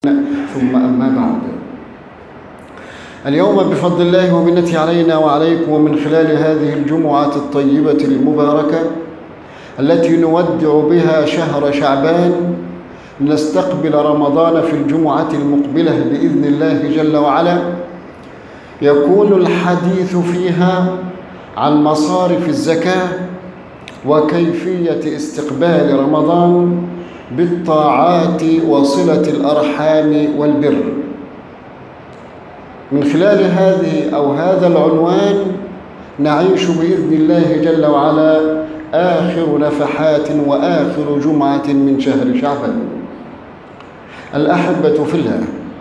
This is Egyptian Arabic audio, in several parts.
ثم أما بعد اليوم بفضل الله ومنته علينا وعليكم ومن خلال هذه الجمعة الطيبة المباركة التي نودع بها شهر شعبان نستقبل رمضان في الجمعة المقبلة بإذن الله جل وعلا يكون الحديث فيها عن مصارف الزكاة وكيفية استقبال رمضان بالطاعات وصلة الأرحام والبر من خلال هذه أو هذا العنوان نعيش بإذن الله جل وعلا آخر نفحات وآخر جمعة من شهر شعبان الأحبة في الله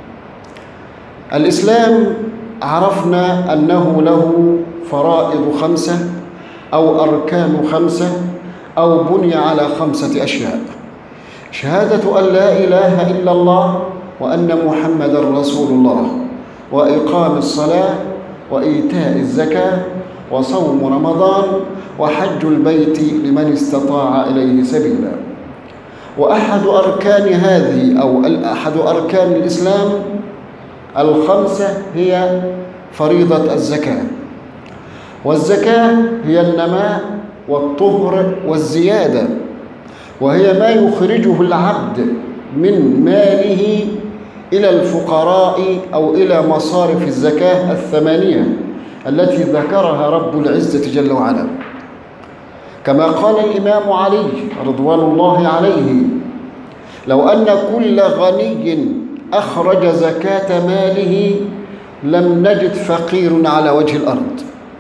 الإسلام عرفنا أنه له فرائض خمسة أو أركان خمسة أو بني على خمسة أشياء شهادة أن لا إله إلا الله وأن محمد رسول الله وإقام الصلاة وإيتاء الزكاة وصوم رمضان وحج البيت لمن استطاع إليه سبيلا وأحد أركان هذه أو أحد أركان الإسلام الخمسة هي فريضة الزكاة والزكاة هي النماء والطهر والزيادة وهي ما يخرجه العبد من ماله إلى الفقراء أو إلى مصارف الزكاة الثمانية التي ذكرها رب العزة جل وعلا كما قال الإمام علي رضوان الله عليه لو أن كل غني أخرج زكاة ماله لم نجد فقير على وجه الأرض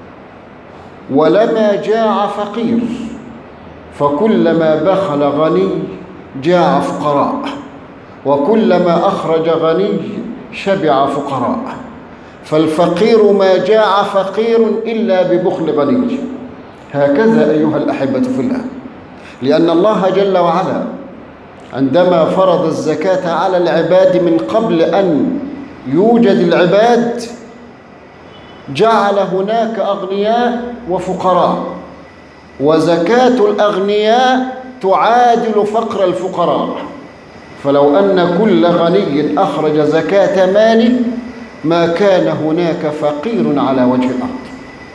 ولما جاع فقير فكلما بخل غني جاع فقراء وكلما أخرج غني شبع فقراء فالفقير ما جاع فقير إلا ببخل غني هكذا أيها الأحبة في الله لأن الله جل وعلا عندما فرض الزكاة على العباد من قبل أن يوجد العباد جعل هناك أغنياء وفقراء وزكاة الأغنياء تعادل فقر الفقراء فلو أن كل غني أخرج زكاة ماله ما كان هناك فقير على وجه الأرض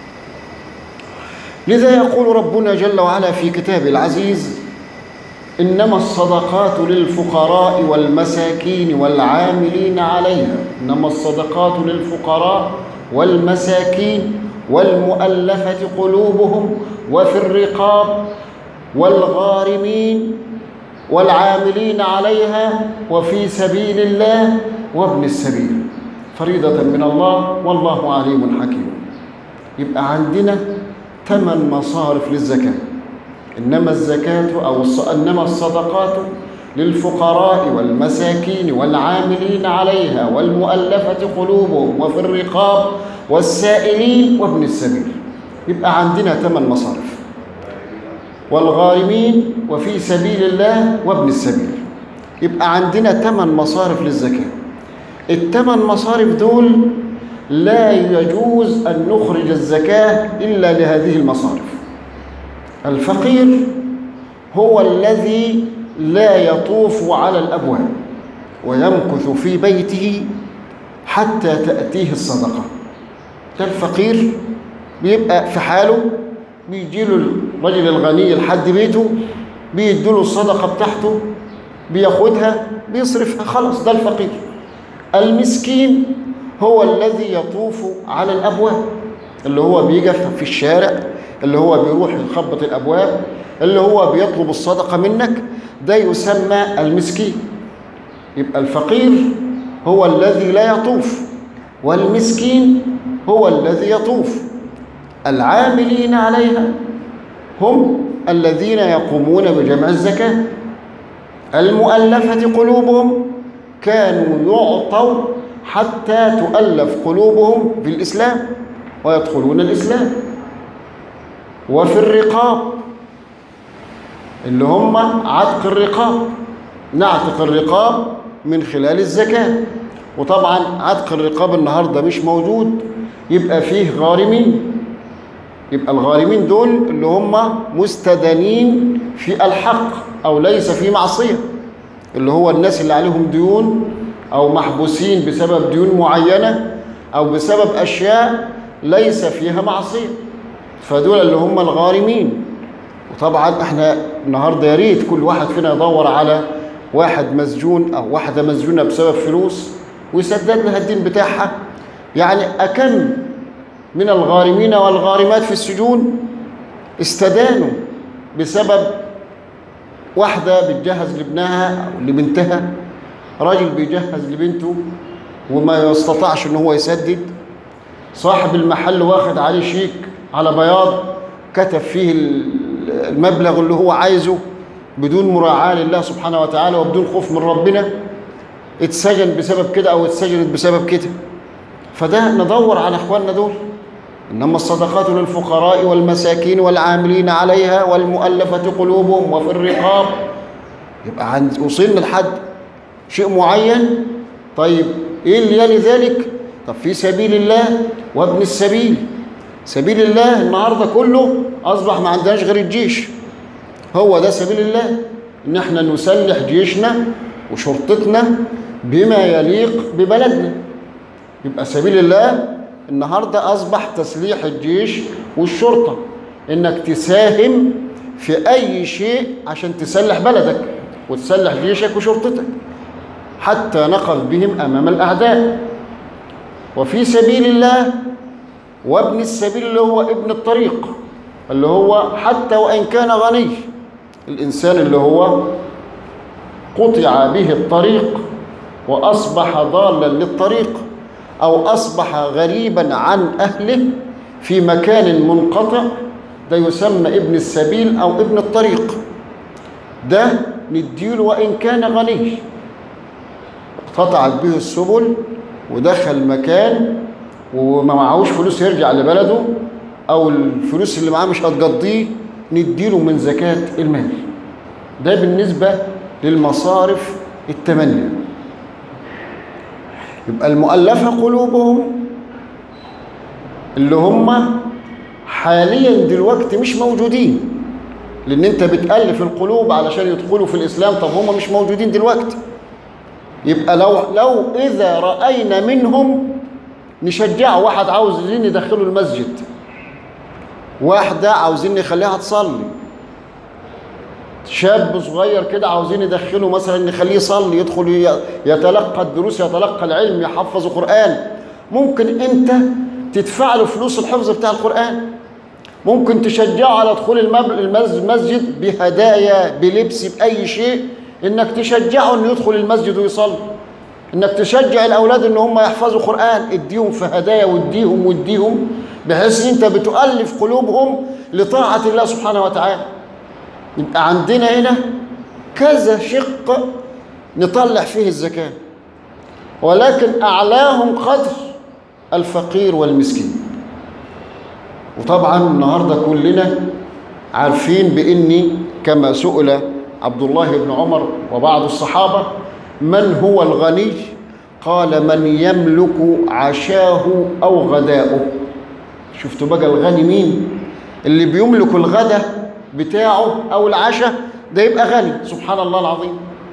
لذا يقول ربنا جل وعلا في كتابه العزيز إنما الصدقات للفقراء والمساكين والعاملين عليها إنما الصدقات للفقراء والمساكين والمؤلفة قلوبهم وفي الرقاب والغارمين والعاملين عليها وفي سبيل الله وابن السبيل فريضة من الله والله عليم حكيم يبقى عندنا ثمان مصارف للزكاة إنما الزكاة أو إنما الصدقات للفقراء والمساكين والعاملين عليها والمؤلفة قلوبهم وفي الرقاب والسائلين وابن السبيل يبقى عندنا ثمان مصارف والغارمين وفي سبيل الله وابن السبيل يبقى عندنا ثمان مصارف للزكاة الثمان مصارف دول لا يجوز أن نخرج الزكاة إلا لهذه المصارف الفقير هو الذي لا يطوف على الأبواب ويمكث في بيته حتى تأتيه الصدقة ده الفقير بيبقى في حاله بيجي له الرجل الغني لحد بيته بيديله الصدقة بتاعته بياخدها بيصرفها خلاص ده الفقير المسكين هو الذي يطوف على الأبواب اللي هو بيجي في الشارع اللي هو بيروح يخبط الأبواب اللي هو بيطلب الصدقة منك ده يسمى المسكين يبقى الفقير هو الذي لا يطوف والمسكين هو الذي يطوف العاملين عليها هم الذين يقومون بجمع الزكاة المؤلفة قلوبهم كانوا يعطوا حتى تؤلف قلوبهم بالإسلام ويدخلون الإسلام وفي الرقاب اللي هم عتق الرقاب نعتق الرقاب من خلال الزكاة وطبعا عتق الرقاب النهاردة مش موجود يبقى فيه غارمين يبقى الغارمين دول اللي هم مستدانين في الحق أو ليس في معصية اللي هو الناس اللي عليهم ديون أو محبوسين بسبب ديون معينة أو بسبب أشياء ليس فيها معصية فدول اللي هم الغارمين وطبعا احنا النهارده يا ريت كل واحد فينا يدور على واحد مسجون او واحده مسجونه بسبب فلوس ويسدد لها الدين بتاعها يعني اكم من الغارمين والغارمات في السجون استدانوا بسبب واحده بتجهز لابنها او لبنتها راجل بيجهز لبنته وما يستطيعش ان هو يسدد صاحب المحل واخد عليه شيك على بياض كتب فيه المبلغ اللي هو عايزه بدون مراعاة لله سبحانه وتعالى وبدون خوف من ربنا اتسجن بسبب كده او اتسجنت بسبب كده فده ندور على اخواننا دول انما الصدقات للفقراء والمساكين والعاملين عليها والمؤلفة قلوبهم وفي الرقاب يبقى عند وصلنا لحد شيء معين طيب ايه اللي يلي ذلك طب في سبيل الله وابن السبيل سبيل الله النهارده كله اصبح ما عندناش غير الجيش هو ده سبيل الله ان احنا نسلح جيشنا وشرطتنا بما يليق ببلدنا يبقى سبيل الله النهارده اصبح تسليح الجيش والشرطه انك تساهم في اي شيء عشان تسلح بلدك وتسلح جيشك وشرطتك حتى نقف بهم امام الاعداء وفي سبيل الله وابن السبيل اللي هو ابن الطريق اللي هو حتى وان كان غني الانسان اللي هو قطع به الطريق واصبح ضالا للطريق او اصبح غريبا عن اهله في مكان منقطع ده يسمى ابن السبيل او ابن الطريق ده نديله وان كان غني قطعت به السبل ودخل مكان وما معهوش فلوس يرجع لبلده او الفلوس اللي معاه مش هتقضيه نديله من زكاة المال ده بالنسبة للمصارف التمانية يبقى المؤلفة قلوبهم اللي هم حاليا دلوقتي مش موجودين لان انت بتألف القلوب علشان يدخلوا في الاسلام طب هم مش موجودين دلوقتي يبقى لو لو اذا رأينا منهم نشجعه واحد عاوزين ندخله المسجد واحدة عاوزين نخليها تصلي شاب صغير كده عاوزين يدخله مثلا نخليه يصلي يدخل يتلقى الدروس يتلقى العلم يحفظ قرآن ممكن انت تدفع له فلوس الحفظ بتاع القرآن ممكن تشجعه على دخول المسجد بهدايا بلبس بأي شيء انك تشجعه انه يدخل المسجد ويصلي انك تشجع الاولاد ان هم يحفظوا قرآن اديهم في هدايا واديهم واديهم بحيث ان انت بتؤلف قلوبهم لطاعة الله سبحانه وتعالى يبقى عندنا هنا كذا شق نطلع فيه الزكاة ولكن أعلاهم قدر الفقير والمسكين وطبعا النهاردة كلنا عارفين بإني كما سئل عبد الله بن عمر وبعض الصحابة من هو الغني قال من يملك عشاه أو غداؤه شفتوا بقى الغني مين اللي بيملك الغدا بتاعه او العشاء ده يبقى غني سبحان الله العظيم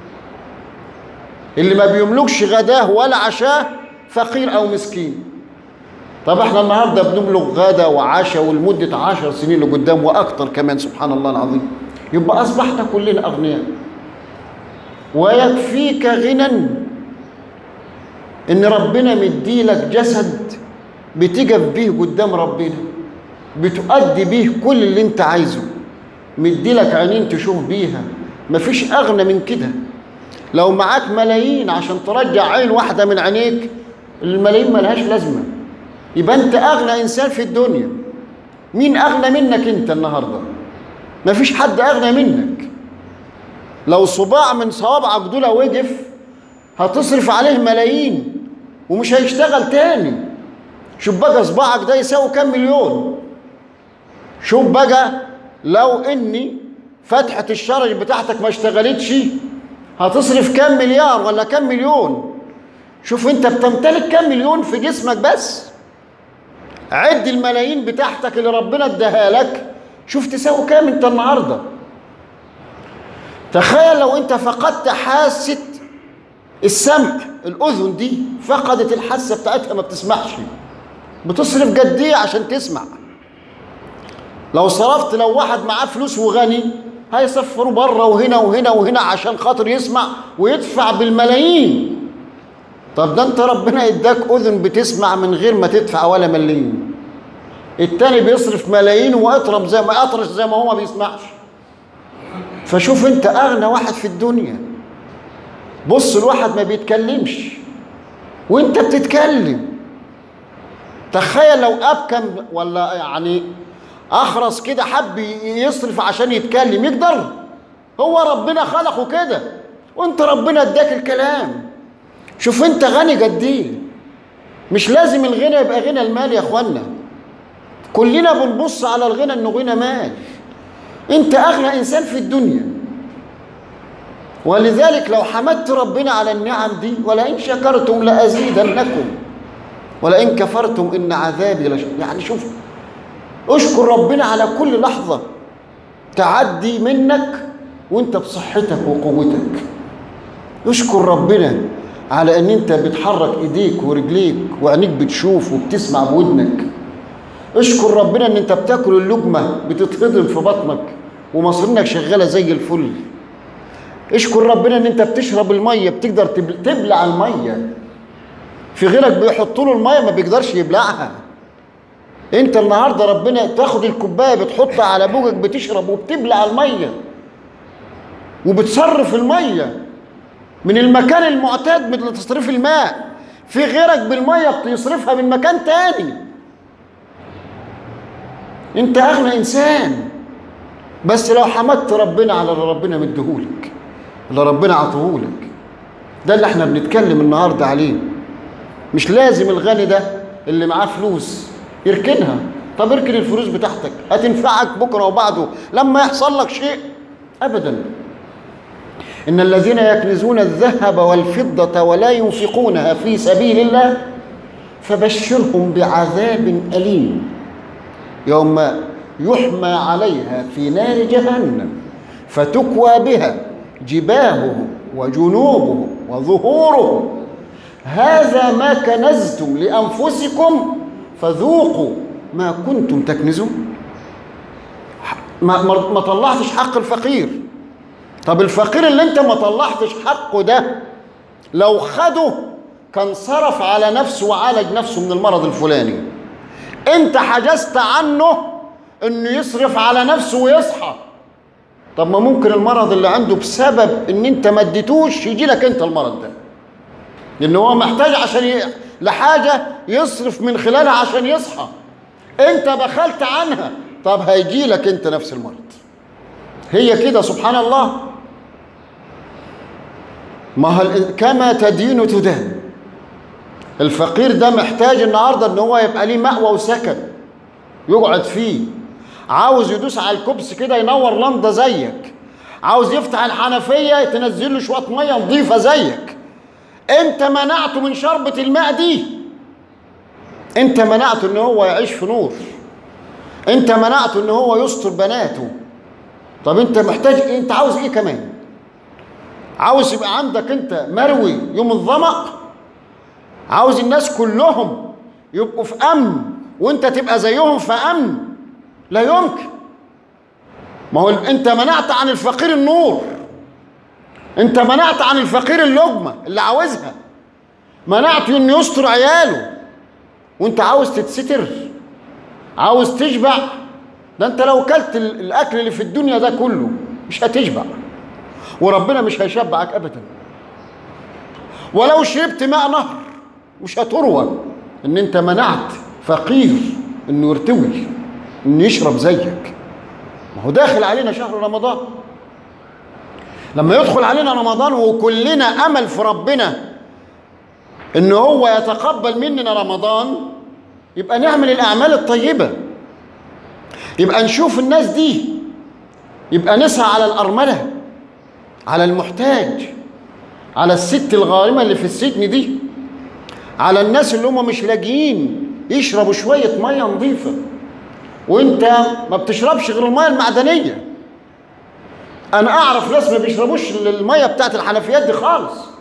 اللي ما بيملكش غداه ولا عشاه فقير او مسكين طب احنا النهارده بنملك غدا وعشاء ولمده عشر سنين لقدام واكتر كمان سبحان الله العظيم يبقى اصبحنا كلنا اغنياء ويكفيك غنى ان ربنا مديلك جسد بتقف بيه قدام ربنا بتؤدي بيه كل اللي انت عايزه مديلك عينين تشوف بيها مفيش اغنى من كده لو معاك ملايين عشان ترجع عين واحده من عينيك الملايين ملهاش لازمه يبقى انت اغنى انسان في الدنيا مين اغنى منك انت النهارده مفيش حد اغنى منك لو صباع من صوابعك دول وقف هتصرف عليه ملايين ومش هيشتغل تاني شوف بقى صباعك ده يساوي كام مليون شوف بقى لو اني فتحة الشرج بتاعتك ما اشتغلتش هتصرف كام مليار ولا كام مليون شوف انت بتمتلك كام مليون في جسمك بس عد الملايين بتاعتك اللي ربنا اداها لك شوف تساوي كام انت النهارده تخيل لو انت فقدت حاسة السمع الاذن دي فقدت الحاسه بتاعتها ما بتسمعش بتصرف جديه عشان تسمع لو صرفت لو واحد معاه فلوس وغني هيسفروا بره وهنا وهنا وهنا عشان خاطر يسمع ويدفع بالملايين طب ده انت ربنا اداك اذن بتسمع من غير ما تدفع ولا مليم التاني بيصرف ملايين واطرب زي ما اطرش زي ما هو ما بيسمعش فشوف انت اغنى واحد في الدنيا بص الواحد ما بيتكلمش وانت بتتكلم تخيل لو اب كان ولا يعني اخرس كده حب يصرف عشان يتكلم يقدر هو ربنا خلقه كده وانت ربنا اداك الكلام شوف انت غني قد ايه مش لازم الغنى يبقى غنى المال يا اخوانا كلنا بنبص على الغنى انه غنى مال انت اغنى انسان في الدنيا ولذلك لو حمدت ربنا على النعم دي ولئن شكرتم لازيدنكم ولئن كفرتم ان عذابي لش... يعني شوف اشكر ربنا على كل لحظه تعدي منك وانت بصحتك وقوتك اشكر ربنا على ان انت بتحرك ايديك ورجليك وعينيك بتشوف وبتسمع بودنك اشكر ربنا ان انت بتاكل اللقمه بتتهضم في بطنك ومصرينك شغاله زي الفل اشكر ربنا ان انت بتشرب الميه بتقدر تبل- تبلع الميه في غيرك بيحطوا له الميه ما بيقدرش يبلعها انت النهارده ربنا تاخد الكوبايه بتحطها على بوجك بتشرب وبتبلع الميه وبتصرف الميه من المكان المعتاد من تصريف الماء في غيرك بالميه بتصرفها من مكان تاني انت اغنى انسان بس لو حمدت ربنا على اللي ربنا مديهولك اللي ربنا عطوهولك ده اللي احنا بنتكلم النهارده عليه مش لازم الغني ده اللي معاه فلوس يركنها طب اركن الفلوس بتاعتك هتنفعك بكره وبعده لما يحصل لك شيء ابدا ان الذين يكنزون الذهب والفضه ولا ينفقونها في سبيل الله فبشرهم بعذاب اليم يوم يحمى عليها في نار جهنم فتكوى بها جباههم وجنوبهم وظهورهم هذا ما كنزتم لانفسكم فذوقوا ما كنتم تكنزون ما, ما, ما طلعتش حق الفقير طب الفقير اللي انت ما طلعتش حقه ده لو خده كان صرف على نفسه وعالج نفسه من المرض الفلاني انت حجزت عنه انه يصرف على نفسه ويصحى طب ما ممكن المرض اللي عنده بسبب ان انت ما اديتوش يجي لك انت المرض ده لان هو محتاج عشان ي... لحاجه يصرف من خلالها عشان يصحى انت بخلت عنها طب هيجي لك انت نفس المرض هي كده سبحان الله ما هل... كما تدين تدان الفقير ده محتاج النهارده ان هو يبقى ليه مأوى وسكن يقعد فيه عاوز يدوس على الكبس كده ينور لمضه زيك عاوز يفتح الحنفيه تنزل له شويه ميه نظيفه زيك انت منعته من شربة الماء دي انت منعته ان هو يعيش في نور انت منعته ان هو يستر بناته طب انت محتاج ايه انت عاوز ايه كمان عاوز يبقى عندك انت مروي يوم الظمأ عاوز الناس كلهم يبقوا في امن وانت تبقى زيهم في امن لا يمكن ما هو انت منعت عن الفقير النور انت منعت عن الفقير اللقمه اللي عاوزها منعته انه يستر عياله وانت عاوز تتستر عاوز تشبع ده انت لو كلت ال- الاكل اللي في الدنيا ده كله مش هتشبع وربنا مش هيشبعك ابدا ولو شربت ماء نهر مش هتروى ان انت منعت فقير انه يرتوي انه يشرب زيك ما هو داخل علينا شهر رمضان لما يدخل علينا رمضان وكلنا امل في ربنا ان هو يتقبل مننا رمضان يبقى نعمل الاعمال الطيبه يبقى نشوف الناس دي يبقى نسعى على الارمله على المحتاج على الست الغارمه اللي في السجن دي على الناس اللي هم مش لاقيين يشربوا شويه ميه نظيفه وانت ما بتشربش غير الميه المعدنيه انا اعرف ناس ما بيشربوش الميه بتاعت الحنفيات دي خالص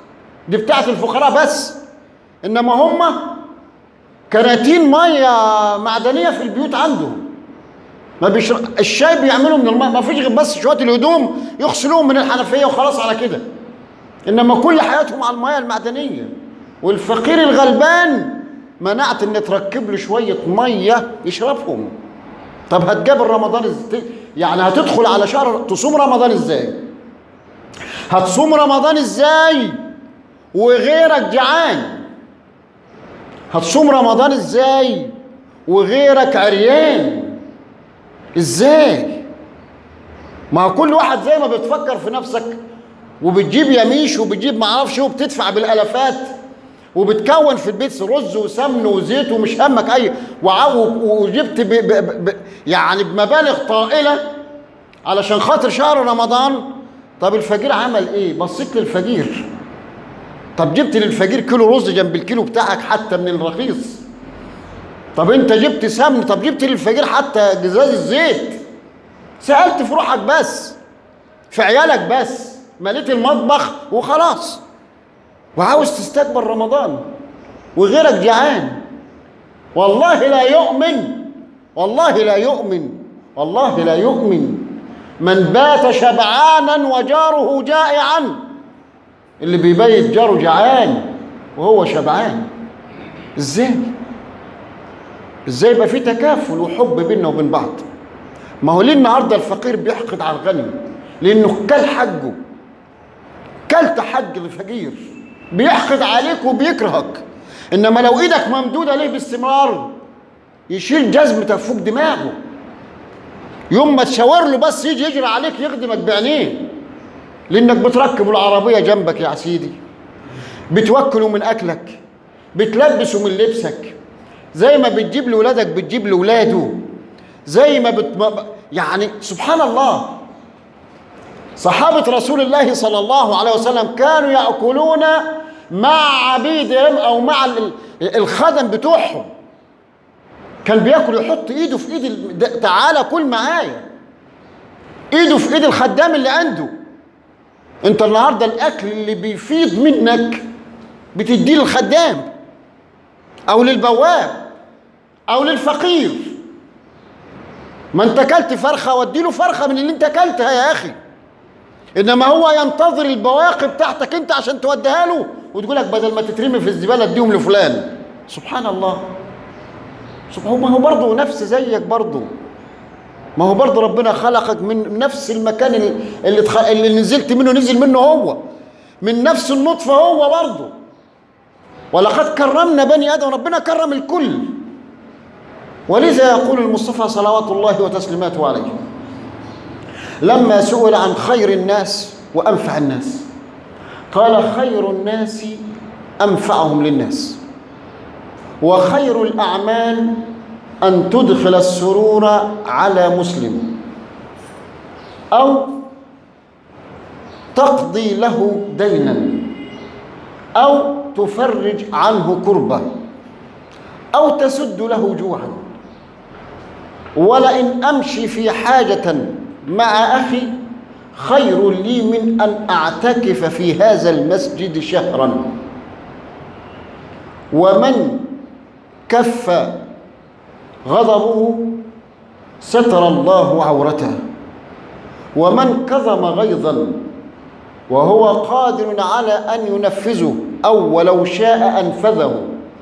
دي بتاعت الفقراء بس انما هم كراتين ميه معدنيه في البيوت عندهم ما بيشرب الشاي بيعملوا من الماء ما فيش غير بس شويه الهدوم يغسلوهم من الحنفيه وخلاص على كده انما كل حياتهم على المياه المعدنيه والفقير الغلبان منعت ان تركب له شويه ميه يشربهم طب هتجابر رمضان ازاي يعني هتدخل على شهر تصوم رمضان ازاي هتصوم رمضان ازاي وغيرك جعان هتصوم رمضان ازاي وغيرك عريان ازاي ما هو كل واحد زي ما بتفكر في نفسك وبتجيب يميش وبتجيب معرفش ايه وبتدفع بالالافات وبتكون في البيت رز وسمن وزيت ومش همك اي وعو وجبت ب ب ب يعني بمبالغ طائله علشان خاطر شهر رمضان طب الفقير عمل ايه بصيت للفقير طب جبت للفقير كيلو رز جنب الكيلو بتاعك حتى من الرخيص طب انت جبت سمن طب جبت للفقير حتى جزاز الزيت سألت في روحك بس في عيالك بس مليت المطبخ وخلاص وعاوز تستكبر رمضان وغيرك جعان والله لا يؤمن والله لا يؤمن والله لا يؤمن من بات شبعانا وجاره جائعا اللي بيبيت جاره جعان وهو شبعان ازاي ازاي يبقى في تكافل وحب بيننا وبين بعض ما هو ليه النهارده الفقير بيحقد على الغني لانه كل حجه كلت حج الفقير بيحقد عليك وبيكرهك انما لو ايدك ممدوده ليه باستمرار يشيل جزمتك فوق دماغه يوم ما تشاور له بس يجي يجري عليك يخدمك بعينيه لانك بتركب العربيه جنبك يا سيدي بتوكله من اكلك بتلبسه من لبسك زي ما بتجيب لاولادك بتجيب لاولاده زي ما بت يعني سبحان الله صحابة رسول الله صلى الله عليه وسلم كانوا يأكلون مع عبيدهم أو مع الخدم بتوعهم كان بياكل يحط ايده في ايد تعالى كل معايا ايده في ايد الخدام اللي عنده انت النهارده الاكل اللي بيفيض منك بتديه للخدام او للبواب او للفقير ما انت اكلت فرخه واديله فرخه من اللي انت اكلتها يا اخي انما هو ينتظر البواقي بتاعتك انت عشان توديها له وتقول لك بدل ما تترمي في الزباله اديهم لفلان سبحان الله سبحان ما هو برضه نفس زيك برضه ما هو برضه ربنا خلقك من نفس المكان اللي اللي, اللي نزلت منه نزل منه هو من نفس النطفه هو برضه ولقد كرمنا بني ادم ربنا كرم الكل ولذا يقول المصطفى صلوات الله وتسليماته عليه لما سئل عن خير الناس وانفع الناس قال خير الناس انفعهم للناس وخير الاعمال ان تدخل السرور على مسلم او تقضي له دينا او تفرج عنه كربه او تسد له جوعا ولئن امشي في حاجه مع اخي خير لي من ان اعتكف في هذا المسجد شهرا ومن كف غضبه ستر الله عورته ومن كظم غيظا وهو قادر على ان ينفذه او ولو شاء انفذه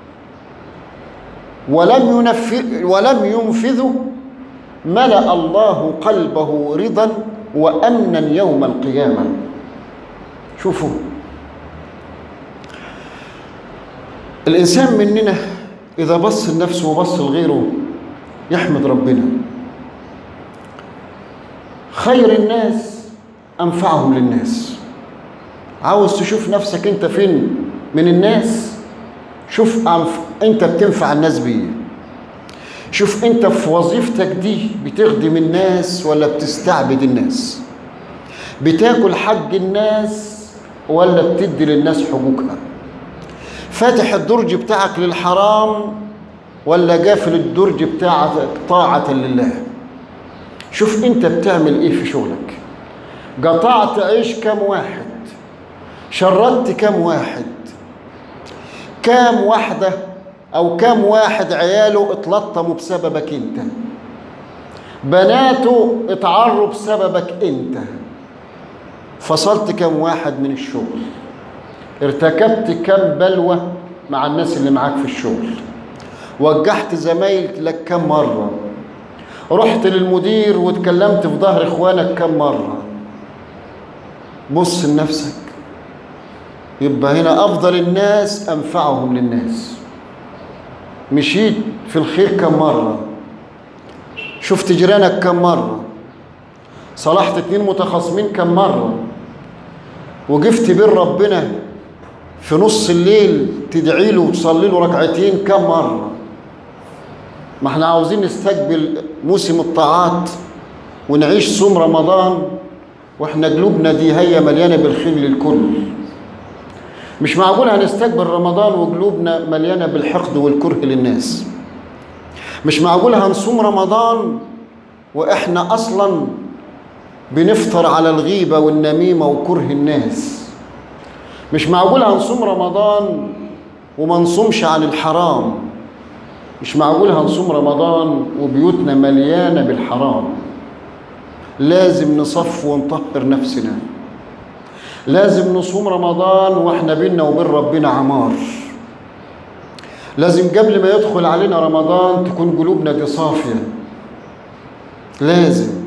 ولم ينفذ ولم ينفذه ملأ الله قلبه رضا وأمنا يوم القيامة شوفوا الإنسان مننا إذا بص لنفسه وبص لغيره يحمد ربنا خير الناس أنفعهم للناس عاوز تشوف نفسك أنت فين من الناس شوف أنت بتنفع الناس بيه شوف انت في وظيفتك دي بتخدم الناس ولا بتستعبد الناس بتاكل حق الناس ولا بتدي للناس حقوقها فاتح الدرج بتاعك للحرام ولا قافل الدرج بتاعك طاعة لله شوف انت بتعمل ايه في شغلك قطعت عيش كم واحد شردت كم واحد كام واحدة أو كام واحد عياله اتلطموا بسببك أنت بناته اتعروا بسببك أنت فصلت كام واحد من الشغل ارتكبت كم بلوى مع الناس اللي معاك في الشغل وجهت زمايلك لك كم مرة رحت للمدير واتكلمت في ظهر اخوانك كم مرة بص لنفسك يبقى هنا افضل الناس انفعهم للناس مشيت في الخير كم مرة شفت جيرانك كم مرة صلحت اتنين متخاصمين كم مرة وقفت بين ربنا في نص الليل تدعي له وتصلي له ركعتين كم مرة ما احنا عاوزين نستقبل موسم الطاعات ونعيش صوم رمضان واحنا قلوبنا دي هي مليانة بالخير للكل مش معقول هنستقبل رمضان وقلوبنا مليانة بالحقد والكره للناس مش معقول هنصوم رمضان واحنا اصلا بنفطر على الغيبة والنميمة وكره الناس مش معقول هنصوم رمضان وما نصومش عن الحرام مش معقول هنصوم رمضان وبيوتنا مليانة بالحرام لازم نصف ونطهر نفسنا لازم نصوم رمضان واحنا بينا وبين ربنا عمار لازم قبل ما يدخل علينا رمضان تكون قلوبنا دي صافية لازم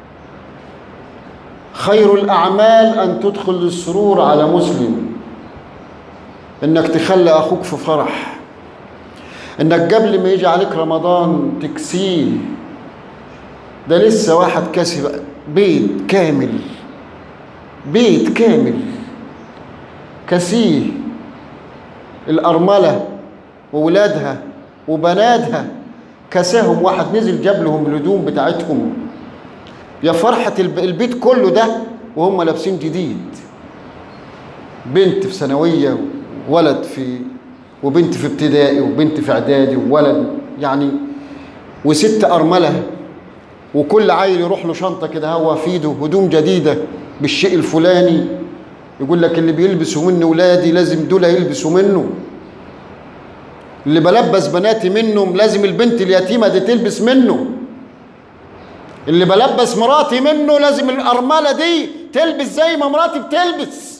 خير الأعمال أن تدخل السرور على مسلم إنك تخلي أخوك في فرح إنك قبل ما يجي عليك رمضان تكسيه ده لسه واحد كسب بيت كامل بيت كامل كسيه الأرملة وولادها وبناتها كساهم واحد نزل جاب لهم الهدوم بتاعتهم يا فرحة البيت كله ده وهم لابسين جديد بنت في ثانوية ولد في وبنت في ابتدائي وبنت في اعدادي وولد يعني وست أرملة وكل عيل يروح له شنطة كده هو في ايده هدوم جديدة بالشيء الفلاني يقول لك اللي بيلبسوا منه ولادي لازم دول يلبسوا منه اللي بلبس بناتي منهم لازم البنت اليتيمة دي تلبس منه اللي بلبس مراتي منه لازم الأرملة دي تلبس زي ما مراتي بتلبس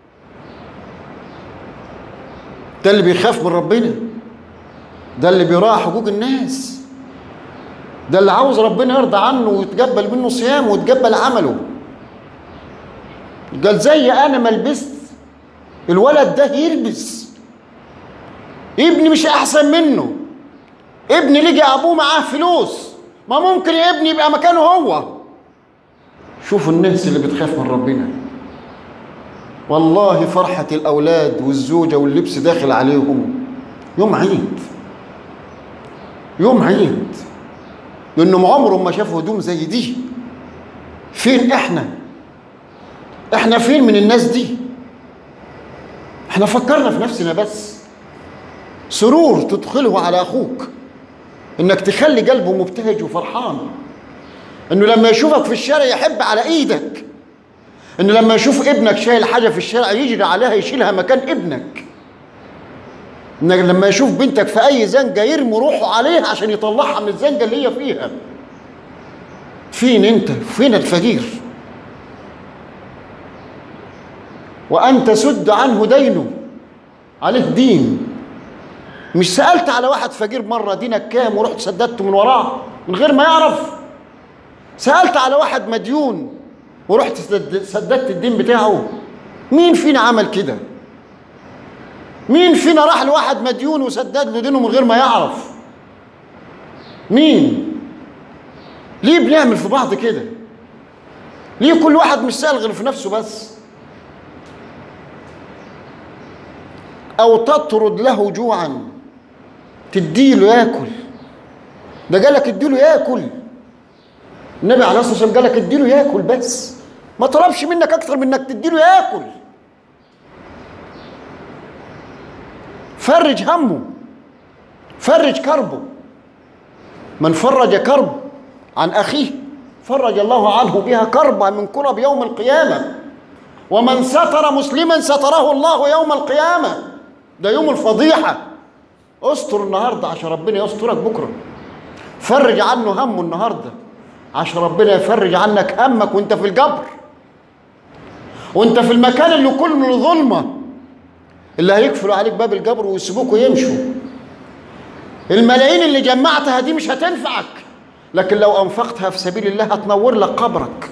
ده اللي بيخاف من ربنا ده اللي بيراعي حقوق الناس ده اللي عاوز ربنا يرضى عنه ويتقبل منه صيامه ويتقبل عمله قال زي انا ما لبست الولد ده يلبس ابني مش احسن منه ابني لقى ابوه معاه فلوس ما ممكن ابني يبقى مكانه هو شوفوا الناس اللي بتخاف من ربنا والله فرحة الأولاد والزوجة واللبس داخل عليهم يوم عيد يوم عيد لأنهم عمرهم ما شافوا هدوم زي دي فين إحنا إحنا فين من الناس دي إحنا فكرنا في نفسنا بس سرور تدخله على أخوك إنك تخلي قلبه مبتهج وفرحان إنه لما يشوفك في الشارع يحب على إيدك إنه لما يشوف ابنك شايل حاجة في الشارع يجري عليها يشيلها مكان ابنك إنك لما يشوف بنتك في أي زنقة يرمي روحه عليها عشان يطلعها من الزنقة اللي هي فيها فين أنت؟ فين الفقير؟ وأن تسد عنه دينه عليه دين مش سألت على واحد فقير مرة دينك كام ورحت سددته من وراه من غير ما يعرف سألت على واحد مديون ورحت سددت الدين بتاعه مين فينا عمل كده مين فينا راح لواحد مديون وسدد له دينه من غير ما يعرف مين ليه بنعمل في بعض كده ليه كل واحد مش سأل غير في نفسه بس أو تطرد له جوعا تديله ياكل ده قالك اديله ياكل النبي عليه الصلاه والسلام قالك اديله ياكل بس ما طلبش منك اكتر من انك تديله ياكل فرج همه فرج كربه من فرج كرب عن اخيه فرج الله عنه بها كربا من كرب يوم القيامه ومن ستر مسلما ستره الله يوم القيامه ده يوم الفضيحة استر النهاردة عشان ربنا يسترك بكرة فرج عنه همه النهاردة عشان ربنا يفرج عنك همك وانت في الجبر وانت في المكان اللي كله ظلمة اللي هيقفلوا عليك باب الجبر ويسيبوك ويمشوا الملايين اللي جمعتها دي مش هتنفعك لكن لو انفقتها في سبيل الله هتنور لك قبرك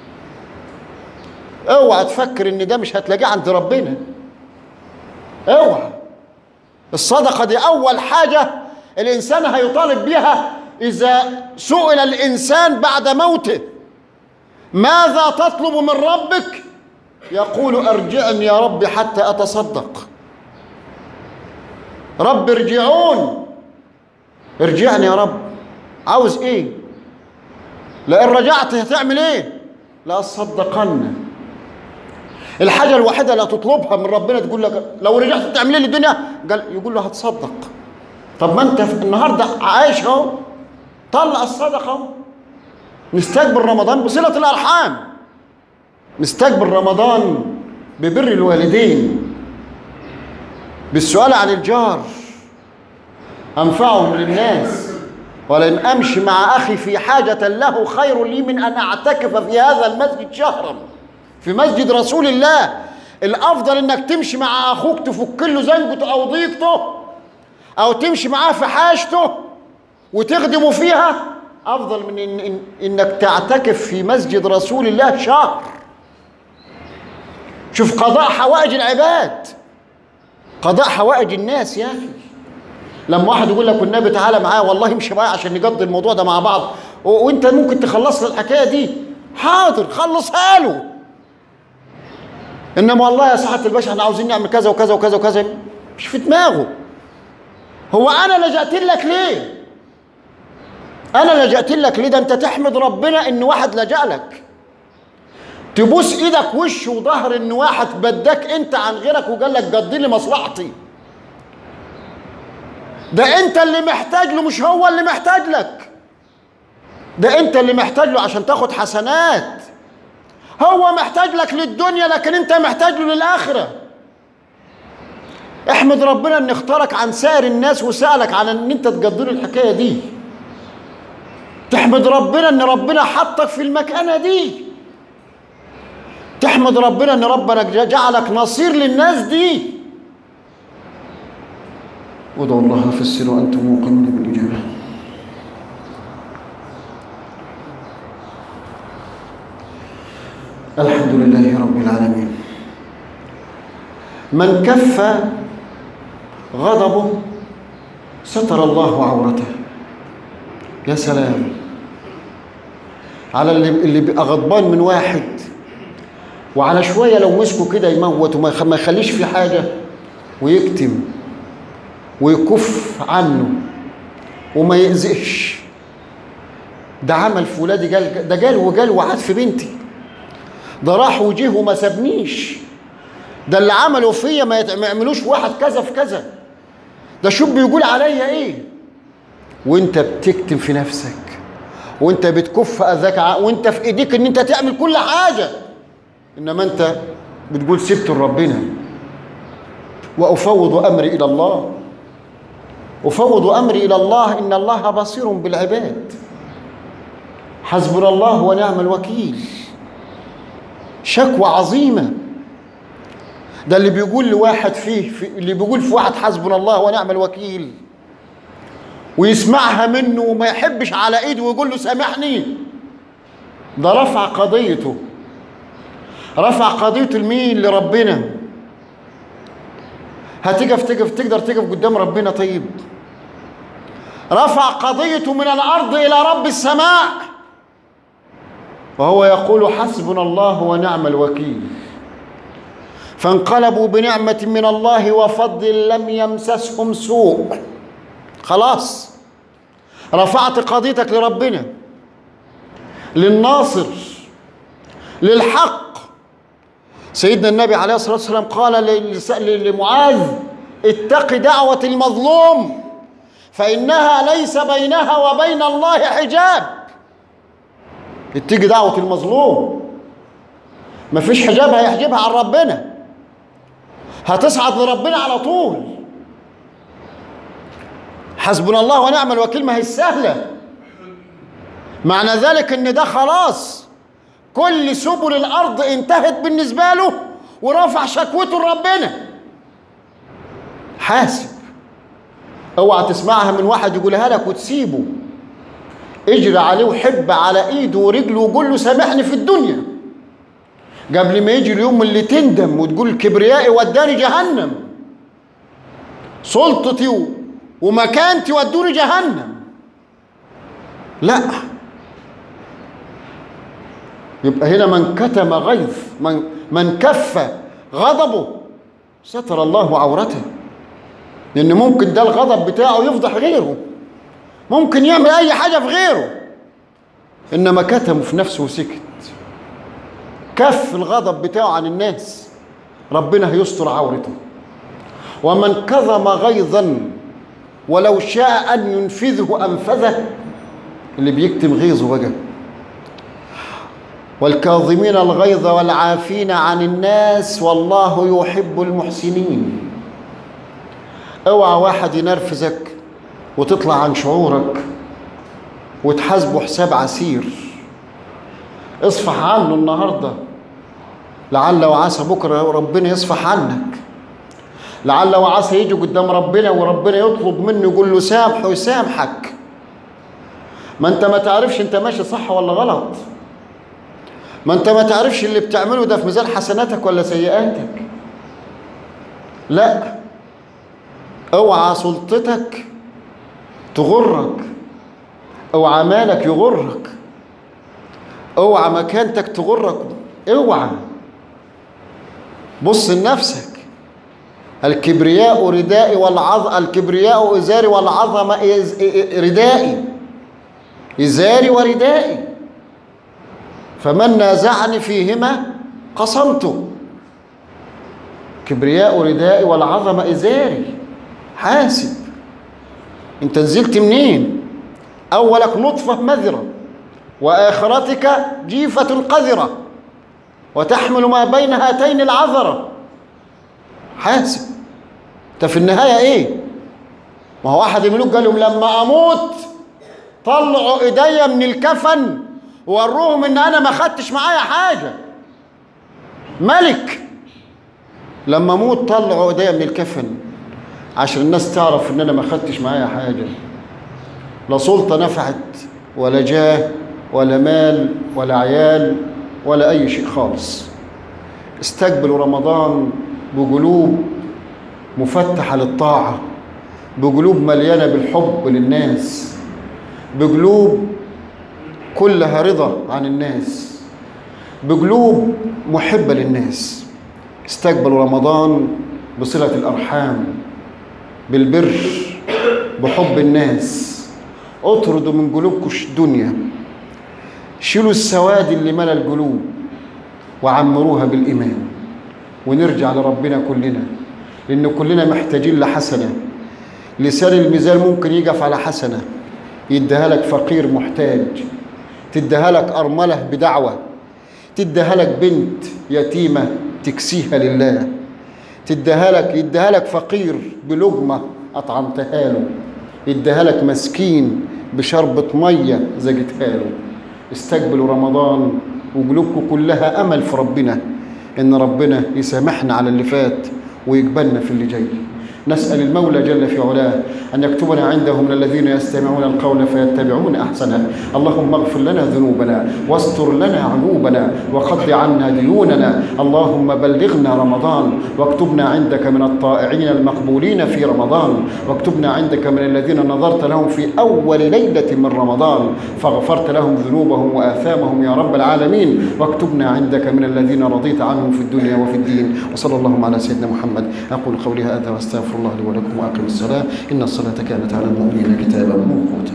اوعى تفكر ان ده مش هتلاقيه عند ربنا اوعى الصدقه دي اول حاجه الانسان هيطالب بها اذا سئل الانسان بعد موته ماذا تطلب من ربك يقول ارجعني يا رب حتى اتصدق رب ارجعون ارجعني يا رب عاوز ايه لان رجعت هتعمل ايه لا اصدقن الحاجه الوحيده اللي هتطلبها من ربنا تقول لك لو رجعت تعمل لي الدنيا قال يقول له هتصدق طب ما انت النهارده عايش اهو طلع الصدقه اهو نستقبل رمضان بصله الارحام نستقبل رمضان ببر الوالدين بالسؤال عن الجار أنفعهم للناس ولن أمشي مع أخي في حاجة له خير لي من أن أعتكف في هذا المسجد شهرا في مسجد رسول الله الأفضل إنك تمشي مع أخوك تفك له زنقته أو ضيقته أو تمشي معاه في حاجته وتخدمه فيها أفضل من إن إن إنك تعتكف في مسجد رسول الله شهر شوف قضاء حوائج العباد قضاء حوائج الناس يا أخي لما واحد يقول لك والنبي تعالى معايا والله امشي معايا عشان نقضي الموضوع ده مع بعض و- وانت ممكن تخلص له الحكايه دي حاضر خلصها له انما والله يا سعاده الباشا احنا عاوزين نعمل كذا وكذا وكذا وكذا مش في دماغه هو انا لجأت لك ليه انا لجأت لك ليه ده انت تحمد ربنا ان واحد لجأ لك تبوس ايدك وش وظهر ان واحد بداك انت عن غيرك وقال لك قضي لي مصلحتي ده انت اللي محتاج له مش هو اللي محتاج لك ده انت اللي محتاج له عشان تاخد حسنات هو محتاج لك للدنيا لكن انت محتاج له للاخره احمد ربنا ان اختارك عن سائر الناس وسالك عن ان انت تقضي له الحكايه دي تحمد ربنا ان ربنا حطك في المكانه دي تحمد ربنا ان ربنا جعلك نصير للناس دي وادعوا الله في السر وانتم موقنون بالاجابه الحمد لله رب العالمين من كف غضبه ستر الله عورته يا سلام على اللي, اللي بيبقى غضبان من واحد وعلى شويه لو مسكه كده يموت وما يخ- ما يخليش في حاجه ويكتم ويكف عنه وما يأذيش ده عمل في ولادي قال ده قال وقال وعاد في بنتي ده راح وجه وما سابنيش ده اللي عمله فيا ما يت- ما يعملوش واحد كذا في كذا ده شوف بيقول عليا ايه وانت بتكتم في نفسك وانت بتكف اذاك ع- وانت في ايديك ان انت تعمل كل حاجه انما انت بتقول سبت لربنا وافوض امري الى الله افوض امري الى الله ان الله بصير بالعباد حسبنا الله ونعم الوكيل شكوى عظيمه ده اللي بيقول لواحد فيه في اللي بيقول في واحد حسبنا الله ونعم الوكيل ويسمعها منه وما يحبش على ايده ويقول له سامحني ده رفع قضيته رفع قضيته لمين لربنا هتقف تقف تقدر تقف قدام ربنا طيب رفع قضيته من الارض الى رب السماء وهو يقول حسبنا الله ونعم الوكيل فانقلبوا بنعمه من الله وفضل لم يمسسهم سوء خلاص رفعت قضيتك لربنا للناصر للحق سيدنا النبي عليه الصلاه والسلام قال للس- لمعاذ اتق دعوه المظلوم فانها ليس بينها وبين الله حجاب اتقي دعوه المظلوم مفيش حجاب هيحجبها عن ربنا هتصعد لربنا على طول حسبنا الله ونعم الوكيل ما هي سهلة معنى ذلك ان ده خلاص كل سبل الارض انتهت بالنسبة له ورفع شكوته لربنا حاسب اوعى تسمعها من واحد يقولها لك وتسيبه اجري عليه وحب على ايده ورجله وقول له سامحني في الدنيا قبل ما يجي اليوم اللي تندم وتقول كبريائي وداني جهنم سلطتي و- ومكانتي ودوني جهنم لا يبقى هنا من كتم غيظ من من كف غضبه ستر الله عورته لان ممكن ده الغضب بتاعه يفضح غيره ممكن يعمل اي حاجه في غيره انما كتمه في نفسه وسكت كف الغضب بتاعه عن الناس ربنا هيستر عورته ومن كظم غيظا ولو شاء ان ينفذه انفذه اللي بيكتم غيظه بقى والكاظمين الغيظ والعافين عن الناس والله يحب المحسنين اوعى واحد ينرفزك وتطلع عن شعورك وتحاسبه حساب عسير اصفح عنه النهارده لعل وعسى بكره ربنا يصفح عنك لعل وعسى يجي قدام ربنا وربنا يطلب منه يقول له سامحه يسامحك ما انت ما تعرفش انت ماشي صح ولا غلط ما انت ما تعرفش اللي بتعمله ده في ميزان حسناتك ولا سيئاتك لا اوعى سلطتك تغرك اوعى مالك يغرك اوعى مكانتك تغرك اوعى بص لنفسك الكبرياء ردائي والعظ الكبرياء ازاري والعظمه إز... ردائي ازاري وردائي فمن نازعني فيهما قصمته كبرياء ردائي والعظمه ازاري حاسب انت نزلت منين اولك نطفه مذره واخرتك جيفه قذره وتحمل ما بين هاتين العذره حاسب انت في النهايه ايه ما هو واحد الملوك قال لهم لما اموت طلعوا ايديا من الكفن ووروهم ان انا ما خدتش معايا حاجه ملك لما اموت طلعوا ايديا من الكفن عشان الناس تعرف ان انا ما خدتش معايا حاجه لا سلطه نفعت ولا جاه ولا مال ولا عيال ولا اي شيء خالص استقبلوا رمضان بقلوب مفتحه للطاعه بقلوب مليانه بالحب للناس بقلوب كلها رضا عن الناس بقلوب محبه للناس استقبلوا رمضان بصله الارحام بالبر بحب الناس اطردوا من قلوبكم الدنيا شيلوا السواد اللي ملا القلوب وعمروها بالإيمان ونرجع لربنا كلنا لأن كلنا محتاجين لحسنة لسان الميزان ممكن يقف على حسنة يديها لك فقير محتاج تديها لك أرملة بدعوة تديها لك بنت يتيمة تكسيها لله تديها لك يديها لك فقير بلقمة أطعمتها له يديها لك مسكين بشربة مية زجتها له استقبلوا رمضان وقلوبكم كلها أمل في ربنا إن ربنا يسامحنا على اللي فات ويقبلنا في اللي جاي نسأل المولى جل في علاه أن يكتبنا عنده من الذين يستمعون القول فيتبعون أحسنه اللهم اغفر لنا ذنوبنا واستر لنا عيوبنا وقض عنا ديوننا اللهم بلغنا رمضان واكتبنا عندك من الطائعين المقبولين في رمضان واكتبنا عندك من الذين نظرت لهم في أول ليلة من رمضان فغفرت لهم ذنوبهم وآثامهم يا رب العالمين واكتبنا عندك من الذين رضيت عنهم في الدنيا وفي الدين وصلى اللهم على سيدنا محمد أقول قولي هذا واستغفر الله لي ولكم وأقم الصلاة إن الصلاة كانت على المؤمنين كتابا موقوتا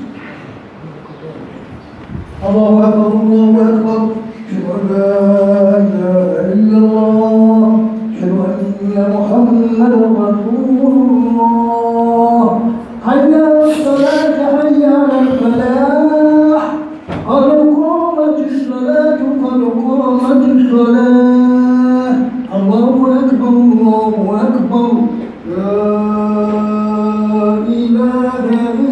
الله أكبر الله أكبر أشهد أن لا إله إلا الله أشهد أن محمدا رسول الله حي على الصلاة حي على الفلاح قد قامت الصلاة قد قامت الصلاة الله أكبر الله أكبر لا إله إلا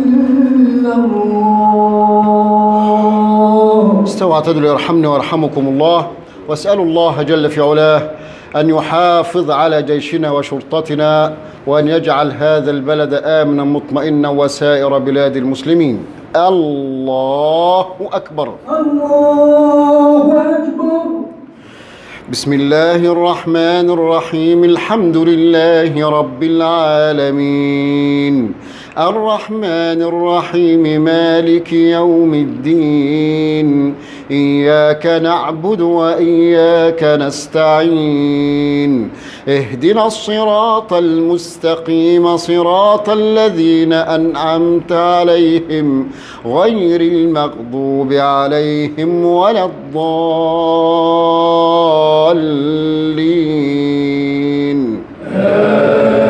واعتدلوا يرحمني ويرحمكم الله واسألوا الله جل في علاه أن يحافظ على جيشنا وشرطتنا وأن يجعل هذا البلد آمنا مطمئنا وسائر بلاد المسلمين الله أكبر الله أكبر بسم الله الرحمن الرحيم الحمد لله رب العالمين الرحمن الرحيم مالك يوم الدين إياك نعبد وإياك نستعين اهدنا الصراط المستقيم صراط الذين أنعمت عليهم غير المغضوب عليهم ولا الضالين